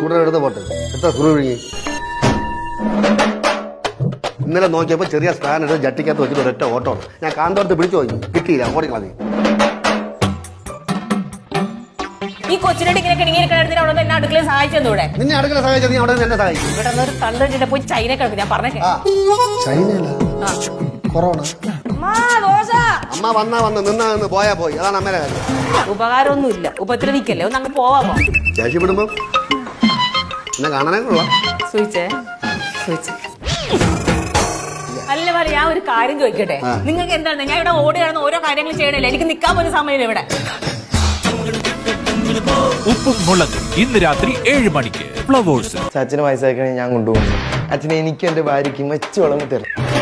Screw എടുത്ത് പോട്ടെ എത്ര സ്ക്രൂ വിഴുങ്ങി ഇന്നലെ നോക്കിയപ്പോൾ ചെറിയ സ്പാൻ എടുത്ത് ജട്ടിക്കകത്ത് വെച്ചിട്ട് ഒരൊറ്റ ഓട്ടമാണ് ഞാൻ കാന്തോരത്ത് പിടിച്ചു പോയി കിട്ടിയില്ല ഓടിക്കളഞ്ഞു ഈ കൊച്ചിനോട് ഇങ്ങനെ കിണങ്ങിയ കിടന്നിട്ട് അവിടെ എന്നെ അടുക്കളയിൽ സഹായിച്ചെന്നൂടെ നിന്നെ അടുക്കള സഹായിച്ചത് നീ അവിടെ നിന്ന് എന്നെ സഹായിക്കും ഇവിടെ നിന്ന് ഒരു തള്ളിട്ട് പോയി ചൈന കിടക്കും ഞാൻ പറഞ്ഞേ ആ ചൈനയില കൊറോണ അമ്മാ, ദോശ അമ്മ വന്നാ വന്ന് നിന്നാ നിന്ന് പോയാ പോയി അതാണ് അമ്മയുടെ കാര്യം ഉപകാരമൊന്നുമില്ല ഉപദ്രവിക്കല്ലേ ഒന്ന് അങ്ങ് പോവാമോ ശേഷി വിടുമ്പോ എന്നെ കാണാനേ കൊള്ളാം സൂചിച്ചേ സൂചിച്ചേ അല്ല പോലെ ഞാൻ ഒരു കാര്യം ചോദിക്കട്ടെ ആ. നിങ്ങൾക്ക് എന്താണ് ഞാൻ ഇവിടെ ഓടി കിടന്ന് ഓരോ കാര്യങ്ങൾ ചെയ്യണല്ലേ എനിക്ക് നിൽക്കാൻ പോലും സമയമില്ല ഇവിടെ ഉപ്പും മുളകും ഇന്ന് രാത്രി ഏഴ് മണിക്ക് ഫ്ലവേഴ്സ് അച്ഛന് വയസ്സാക്കണേ ഞാൻ കൊണ്ടുപോകുന്നു അച്ഛനെ എനിക്കും എന്റെ ഭാര്യയ്ക്കും വെച്ച് വിളമ്പി തരും